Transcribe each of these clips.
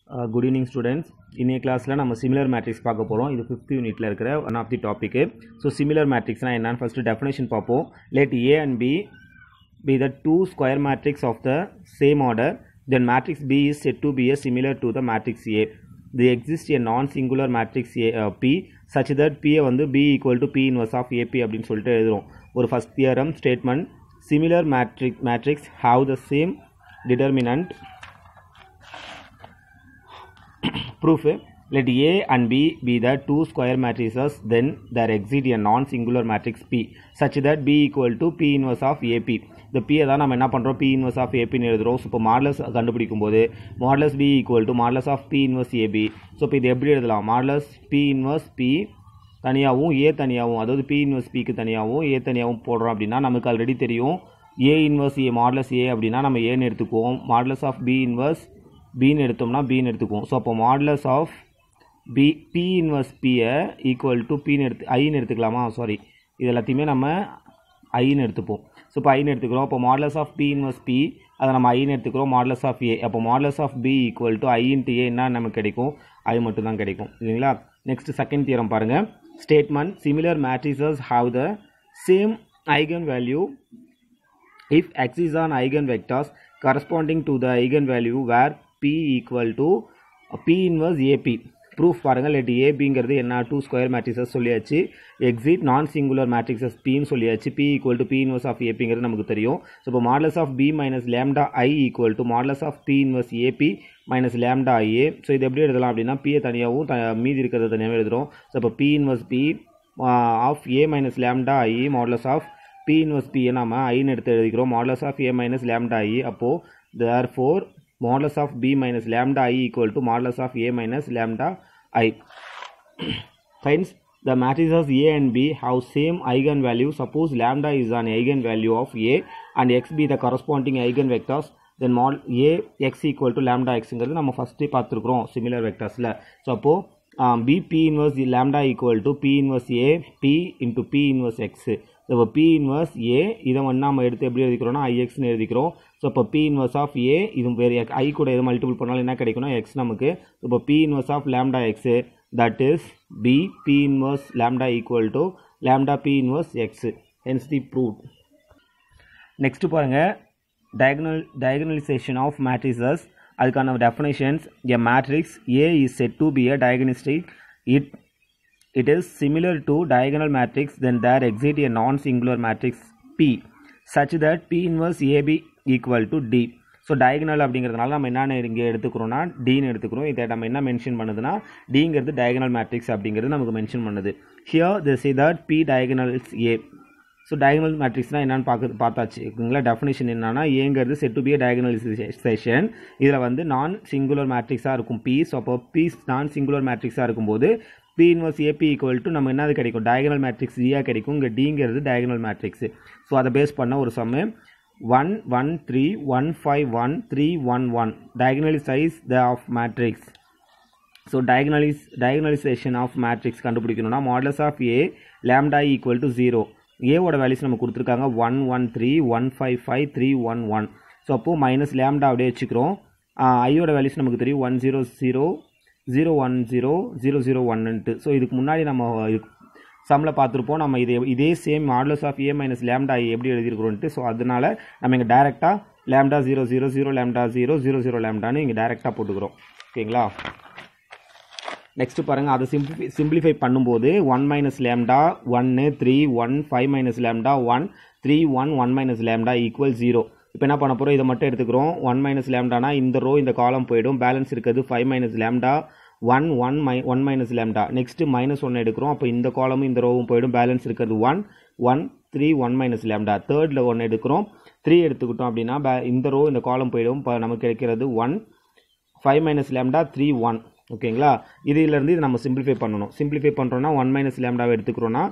Good evening students இன்னைய கிளாஸில் நம்ம சிமிலர் மேட்ரிக்ஸ் பார்க்க போகிறோம் இது ஃபிஃப்த் யூனிட்டில் இருக்கிற one of the topic so similar மேட்ரிக்ஸ்னால் என்னன்னு ஃபஸ்ட்டு டெஃபினேஷன் பார்ப்போம் let A and B be the two square matrix of the same order then matrix B is said to be a similar to the matrix A there exists a non-singular matrix A, uh, P such that P வந்து B equal to P inverse of AP அப்படின்னு சொல்லிட்டு எழுதுறோம் ஒரு first theorem statement similar matrix matrix have the same determinant proof let A and B be the two square matrices then there exist a non-singular matrix P such that B equal to P inverse of AP இந்த P தான் நம்ம என்ன பண்ணுறோம் P inverse of AP னு எழுதுறோம் so இப்போ modulus கண்டுபிடிக்கும் போது modulus B equal to modulus of P inverse AB so இப்போ இது எப்படி எழுதலாம் மாடலஸ் P inverse P தனியாகவும் ஏ தனியாகவும் அதாவது பி இன்வர்ஸ் பிக்கு தனியாகவும் ஏ தனியாகவும் போடுறோம் அப்படின்னா நமக்கு ஆல்ரெடி தெரியும் ஏ இன்வர்ஸ் ஏ மாடலஸ் ஏ அப்படின்னா நம்ம ஏன்னு எடுத்துக்குவோம் மாடலஸ் ஆஃப் பி இன்வர்ஸ் பின்னு எடுத்தோம்னா பின்னு எடுத்துக்குவோம் ஸோ அப்போ modulus of P P inverse பியை ஈக்குவல் டு பின்னு எடுத்து ஐன்னு எடுத்துக்கலாமா சாரி இது எல்லாத்தையுமே நம்ம ஐன்னு எடுத்துப்போம் ஸோ இப்போ ஐன்னு எடுத்துக்கிறோம் அப்போ modulus of P inverse P அதை நம்ம ஐன்னு எடுத்துக்கிறோம் மாடலஸ் ஆஃப் ஏ அப்போ modulus of B equal to I into A என்ன நமக்கு கிடைக்கும் ஐ மட்டும் தான் கிடைக்கும் இல்லைங்களா நெக்ஸ்ட் செகண்ட் தியரம் பாருங்கள் statement similar matrices have the same eigen value if x is an eigenvectors corresponding to the eigenvalue where p equal to uh, p inverse ap proof பாருங்கள் let ஏபிங்கிறது என்ன two square matrices சொல்லியாச்சு exist non singular matrices பின்னு சொல்லியாச்சு B equal to P inverse of ஏபிங்கிறது நமக்கு தெரியும் so இப்போ modulus of B minus lambda I equal to modulus of P inverse AP minus lambda I A so இது எப்படி எழுதலாம் அப்படின்னா பியை தனியாகவும் த மீதி இருக்கிறத தனியாகவும் எழுதுகிறோம் ஸோ இப்போ P inverse P of A minus lambda I modulus of P inverse P நம்ம ஐன்னு எடுத்து எழுதிக்கிறோம் modulus of A minus lambda I அப்போது therefore modulus of b minus lambda i equal to modulus of a minus lambda i. Hence, the matrices A and B have same eigenvalue. Suppose lambda is an eigenvalue of A and x be the corresponding eigenvectors. Then mod A x equal to lambda xங்கிறது நம்ம ஃபஸ்ட்டே பார்த்துருக்குறோம் similar வெக்டர்ஸில் so அப்போது P P inverse lambda equal to P inverse A P into P inverse X இப்போ P inverse A இதை வந்து நம்ம எடுத்து எப்படி எழுதிக்கிறோம்னா ஐஎக்ஸ்னு எழுதிக்கிறோம் ஸோ இப்போ பி இன்வர்ஸ் ஆஃப் ஏ இது வேறு ஐ கூட எது மல்டிபிள் பண்ணாலும் என்ன கிடைக்கும்னா எக்ஸ் நமக்கு இப்போ P inverse of lambda X that is P P inverse lambda equal to lambda P inverse X hence the prove next பாருங்கள் டயகனல் டயகனலைசேஷன் ஆஃப் மேட்ரிசஸ் அதுக்கான definitions a matrix A is said to be a diagonalistic it it is similar to diagonal matrix then there exists a non-singular matrix P such that P inverse AB equal to D so diagonal அப்படிங்கிறதுனால நம்ம என்னென்ன இங்கே எடுத்துக்கிறோம்னா டின்னு எடுத்துக்கிறோம் இதை நம்ம என்ன mention பண்ணுதுன்னா டிங்கிறது diagonal matrix அப்படிங்கிறது நமக்கு மென்ஷன் பண்ணுது here the C that P diagonals A so diagonal மேட்ரிக்ஸ்னால் என்னென்னு பார்க்க பார்த்தாச்சு ஓகேங்களா டெஃபினேஷன் என்னன்னா ஏங்கிறது செட் டு பி டயகனலைசேஷன் இதில் வந்து நான் சிங்குலர் மேட்ரிக்ஸாக இருக்கும் பி ஸோ அப்போ பி நான் சிங்குலர் மேட்ரிக்ஸாக இருக்கும்போது P inverse AP equal to நம்ம என்னது கிடைக்கும் டயகனல் மேட்ரிக்ஸ் ஜியாக கிடைக்கும் இங்கே டிங்கிறது டயகனல் மேட்ரிக்ஸ் ஸோ அதை பேஸ் பண்ண ஒரு sum one one three one five one three one one diagonally size the of matrix so diagonalise diagonalization of matrix கண்டுபிடிக்கணும்னா modulus of A lambda equal to zero ஏவோட values நம்ம கொடுத்துருக்காங்க one one three one five five three one one so அப்போது minus lambda அப்படியே வச்சுக்கிறோம் ஐயோட values நமக்கு தெரியும் one zero zero zero one zero zero zero ஒன்னுட்டு ஸோ இதுக்கு முன்னாடி நம்ம சம்மில் பார்த்துருப்போம் நம்ம இதே இதே same modulus of A minus lambda எப்படி எழுதியிருக்கிறோன்ட்டு ஸோ அதனால நம்ம இங்கே டேரெக்டாக lambda zero zero zero lambda zero zero zero லேம்டான்னு இங்கே டேரெக்டாக போட்டுக்கிறோம் ஓகேங்களா நெக்ஸ்ட் பாருங்கள் அதை சிம்பிளி சிம்பிளிஃபை பண்ணும்போது ஒன் மைனஸ் லேம்டா ஒன்று three one five minus lambda one three one one minus lambda equal zero இப்போ என்ன பண்ண போகிறோம் இதை மட்டும் எடுத்துக்கிறோம் ஒன் மைனஸ் லேம்டானா இந்த ரோ இந்த காலம் போயிடும் பேலன்ஸ் இருக்கிறது five minus lambda one one my one minus lambda next minus ஒன்று எடுக்கிறோம் அப்போ இந்த காலமும் இந்த ரோவும் போயிடும் பேலன்ஸ் இருக்கிறது one one three one minus lambda தேர்டில் ஒன்று எடுக்கிறோம் த்ரீ எடுத்துக்கிட்டோம் அப்படின்னா பே இந்த ரோ இந்த காலம் போயிடும் இப்போ நமக்கு கிடைக்கிறது one five minus lambda three one ஓகேங்களா இதிலேருந்து இது நம்ம சிம்பிளிஃபை பண்ணணும் சிம்பிளிஃபை பண்ணுறோன்னா ஒன் மைனஸ் லேம்டாவை எடுத்துக்கிறோன்னா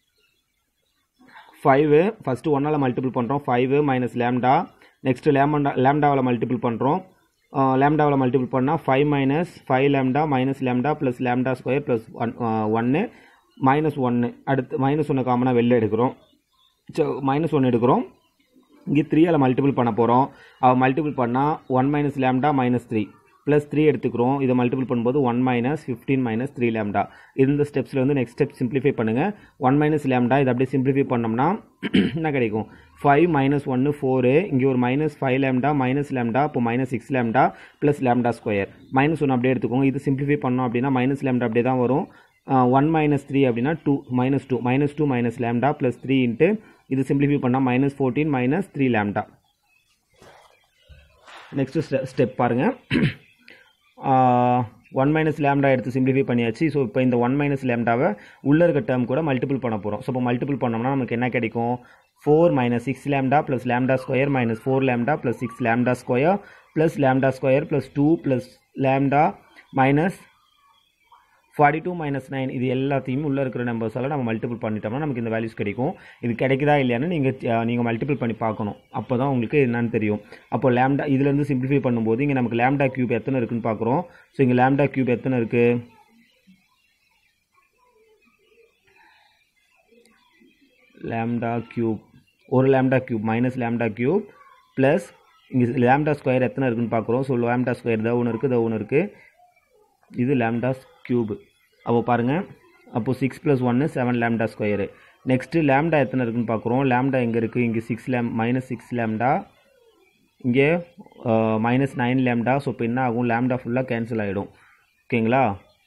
ஃபைவு ஃபஸ்ட்டு ஒன்றால் மல்டிபிள் பண்ணுறோம் five minus lambda next lambda லேம்டாவில் மல்டிபிள் பண்ணுறோம் லேம்டாவில் மல்டிபிள் பண்ணால் five minus five lambda minus lambda plus lambda square plus one ஒன்று மைனஸ் ஒன்று அடுத்து மைனஸ் ஒன்று காமனாக வெளில எடுக்கிறோம் ஸோ மைனஸ் ஒன்று எடுக்கிறோம் இங்கே த்ரீயால் மல்டிபிள் பண்ண போகிறோம் அவள் மல்டிபிள் பண்ணால் one minus lambda minus three plus three எடுத்துக்கிறோம் இதை மல்டிபிள் பண்ணும்போது one minus fifteen minus three lambda இந்த ஸ்டெப்ஸில் வந்து நெக்ஸ்ட் ஸ்டெப் சிம்பிளிஃபை பண்ணுங்கள் ஒன் மைனஸ் லேம்டா இதை அப்படியே சிம்பிளிஃபை பண்ணோம்னா என்ன கிடைக்கும் ஃபைவ் மைனஸ் ஒன்று ஃபோரு இங்கே ஒரு minus five lambda minus lambda இப்போ minus six lambda plus lambda square minus one அப்படியே எடுத்துக்கோங்க இது சிம்பிளிஃபை பண்ணோம் அப்படின்னா மைனஸ் லேம்டா அப்படியே தான் வரும் ஒன் மைனஸ் த்ரீ அப்படின்னா two minus two minus two minus lambda plus three into இது சிம்பிளிஃபை பண்ணால் minus fourteen minus three lambda next step பாருங்கள் ஒன் மைனஸ் லேம்டா எடுத்து சிம்பிளிஃபை பண்ணியாச்சு ஸோ இப்போ இந்த ஒன் மைனஸ் லேம்டாவை உள்ளே இருக்க டேர்ம் கூட மல்டிபிள் பண்ண போகிறோம் ஸோ இப்போ மல்டிபிள் பண்ணோம்னா நமக்கு என்ன கிடைக்கும் four minus six lambda plus lambda square minus four lambda plus six lambda square plus lambda square plus two plus lambda minus forty two minus nine இது எல்லாத்தையும் உள்ளே இருக்கிற நம்பர்ஸால் நம்ம மல்டிபிள் பண்ணிட்டோம்னா நமக்கு இந்த வேல்யூஸ் கிடைக்கும் இது கிடைக்குதா இல்லையான்னு நீங்கள் நீங்கள் மல்டிபிள் பண்ணி பார்க்கணும் அப்போ தான் உங்களுக்கு என்னன்னு தெரியும் அப்போ லேம்டா இதுலேருந்து சிம்பிளிஃபை பண்ணும்போது இங்கே நமக்கு லேம்டா கியூப் எத்தனை இருக்குன்னு பார்க்குறோம் ஸோ இங்கே லேம்டா கியூப் எத்தனை இருக்குது லேம்டா கியூப் ஒரு lambda cube minus lambda cube plus இங்கே லேம்டா ஸ்கொயர் எத்தனை இருக்குன்னு பார்க்குறோம் ஸோ லேம்டா ஸ்கொயர் தான் ஒன்று இருக்குது தான் ஒன்று இருக்குது இது லேம்டாஸ் கியூப் அப்போ பாருங்கள் அப்போது சிக்ஸ் ப்ளஸ் ஒன்று seven lambda square next lambda எத்தனை இருக்குன்னு பார்க்குறோம் லேம்டா எங்கே இருக்குது இங்கே six lamb minus six lambda இங்கே மைனஸ் நைன் லேம்டா ஸோ இப்போ என்ன ஆகும் லேம்டா ஃபுல்லாக கேன்சல் ஆகிடும் ஓகேங்களா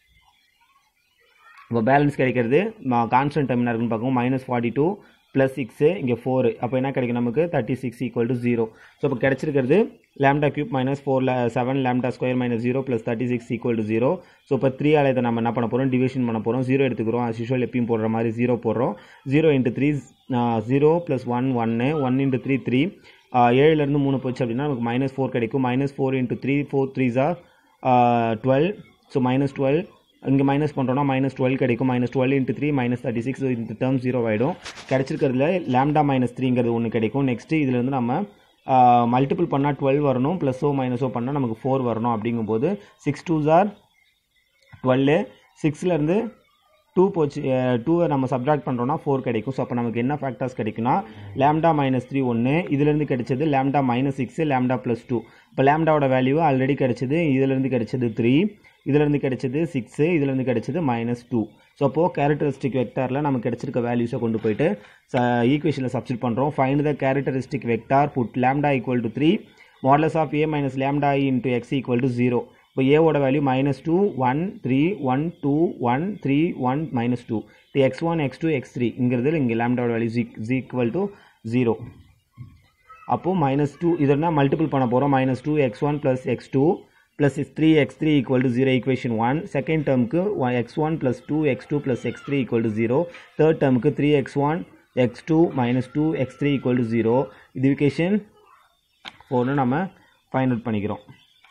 இப்போ பேலன்ஸ் கிடைக்கிறது கான்ஸ்டன்ட் டைம் என்ன இருக்குன்னு பார்க்கும் minus forty two plus six இங்கே ஃபோரு அப்போ என்ன கிடைக்கும் நமக்கு thirty six equal to zero so இப்போ கிடச்சிருக்கிறது lambda cube minus four seven lambda square minus zero plus thirty six equal to zero so இப்போ த்ரீ ஆல் இதை நம்ம என்ன பண்ண போகிறோம் டிவிஷன் பண்ண போகிறோம் ஜீரோ எடுத்துக்கிறோம் as usual எப்பயும் போடுற மாதிரி ஜீரோ போடுறோம் zero into three zero plus one ஒன்று ஒன் இன்ட்டு த்ரீ த்ரீ ஏழுலேருந்து மூணு போச்சு அப்படின்னா நமக்கு மைனஸ் ஃபோர் கிடைக்கும் minus four into three four three ஜார் டுவெல் ஸோ மைனஸ் டுவெல் இங்கே மைனஸ் பண்ணுறோம்னா மைனஸ் டுவெல் கிடைக்கும் minus twelve into three minus thirty six இந்த டேர்ம் ஜீரோ ஆகிடும் கிடச்சிருக்கிறதுல லேம்டா மைனஸ் த்ரீங்கிறது ஒன்று கிடைக்கும் நெக்ஸ்ட்டு இதில் வந்து நம்ம மல்டிபிள் பண்ணால் டுவெல் வரணும் ப்ளஸ்ஸோ மைனஸோ பண்ணால் நமக்கு ஃபோர் வரணும் அப்படிங்கும்போது சிக்ஸ் டூ ஜார் டுவெல்லு சிக்ஸ்லேருந்து டூ போச்சு டூவை நம்ம சப்ட்ராக்ட் பண்ணுறோம்னா ஃபோர் கிடைக்கும் ஸோ அப்போ நமக்கு என்ன ஃபேக்டர்ஸ் கிடைக்குன்னா லேம்டா மைனஸ் த்ரீ ஒன்று இதுலேருந்து கிடைச்சது lambda minus six lambda plus two இப்போ லேம்டாவோட வேல்யூ ஆல்ரெடி கிடைச்சது இதுலேருந்து கிடைச்சது த்ரீ இதுலேருந்து கிடைச்சது சிக்ஸு இதுலேருந்து கிடைச்சது மைனஸ் டூ ஸோ அப்போது கேரக்டரிஸ்டிக் வெக்டாரில் நமக்கு கிடைச்சிருக்க வேல்யூஸை கொண்டு போயிட்டு ஈக்குவேஷனில் சப்ஸ்டிட் பண்ணுறோம் find the characteristic vector put lambda equal to three modulus of A minus lambda I into X equal to zero இப்போ ஏவோட value minus two one three one two one three one minus two இது X one X two X three இங்கிறது இங்கே லேம்டாவோட value G G equal to zero அப்போது minus two இதெல்லாம் multiple பண்ண போகிறோம் minus two X one plus X two plus 3x3 equal to 0 equation 1 second term க்கு x1 plus 2 x2 plus x3 equal to 0 third term க்கு 3x1 x2 minus 2 x3 equal to 0 இது equation 4 நம்ம find out பண்ணிக்கிறோம்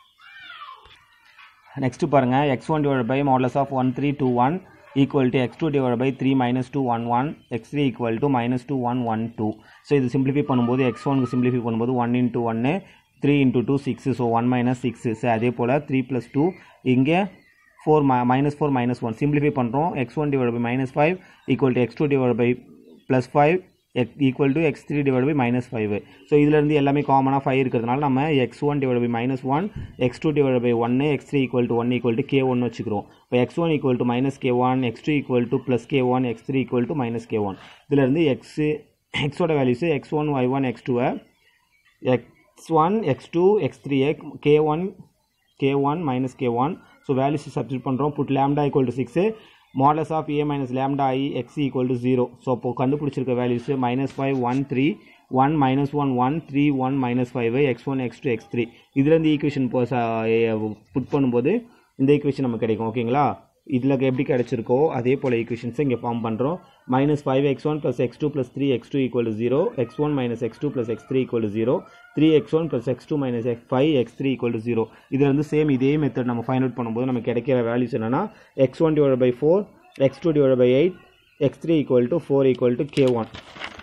next பாருங்க x1 divided by modulus of 1321 equal to x2 divided by 3 minus 2 1 1 x3 equal to minus 2 1 1 2 ஸோ இது சிம்பிளிஃபை பண்ணும்போது x1 சிம்பிளிஃபை பண்ணும்போது 1 into 1 three into two six so one minus six so அதே போல் த்ரீ ப்ளஸ் டூ இங்கே four minus four minus one simplify பண்ணுறோம் X one divide by minus five equal to X two divide by plus five X equal to X three divide by minus five so இதுலேருந்து எல்லாமே காமனாக five இருக்கிறதுனால நம்ம X one divide by minus one X two divide by ஒன்று X three equal to one equal to K one வச்சுக்கிறோம் இப்போ X one equal to minus K one X two equal to plus K one X three equal to minus K one இதுலேருந்து X எக்ஸோட values X one Y one X டூவை X x1 x2 x3 k1 k1 minus k1 so values substitute பண்ணுறோம் put lambda equal to 6 modulus of a minus lambda i x equal to 0 so இப்போ கண்டுபிடிச்சிருக்க values minus 5 1 3 1 minus 1 1 3 1 minus 5 x1 x2 x3 இதுலேருந்து equation put பண்ணும்போது இந்த equation நமக்கு கிடைக்கும் ஓகேங்களா இதில் எப்படி கிடச்சிருக்கோ அதே போல் ஈக்குவேஷன்ஸை இங்கே ஃபார்ம் பண்ணுறோம் minus five X one plus X two plus three X two equal to zero X one minus X two plus X three equal to zero three X one plus X two minus X five X three equal to zero இதில் வந்து same இதே method நம்ம find out பண்ணும்போது நமக்கு கிடைக்கிற values என்னன்னா X one divide by four X two divide by eight X three equal to four equal to K one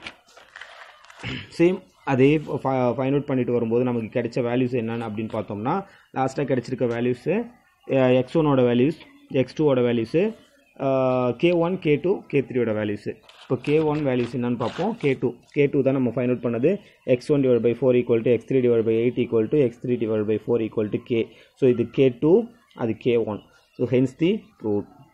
same அதே find out பண்ணிட்டு வரும்போது நமக்கு கிடைச்ச வேல்யூஸ் என்னென்னு அப்படின்னு பார்த்தோம்னா லாஸ்ட்டாக கிடைச்சிருக்க வேல்யூஸு எக்ஸ் ஒனோட வேல்யூஸ் எக்ஸ் டூவோட values K one K two K த்ரீயோட வேல்யூஸு இப்போ கே ஒன் வேல்யூஸ் என்னன்னு பார்ப்போம் கே டூ கே டூ தான் நம்ம ஃபைண்ட் அவுட் பண்ணது X one divide by four equal to X three divide by eight equal to X three divide by four equal to K so இது K two அது K one so hence the fruit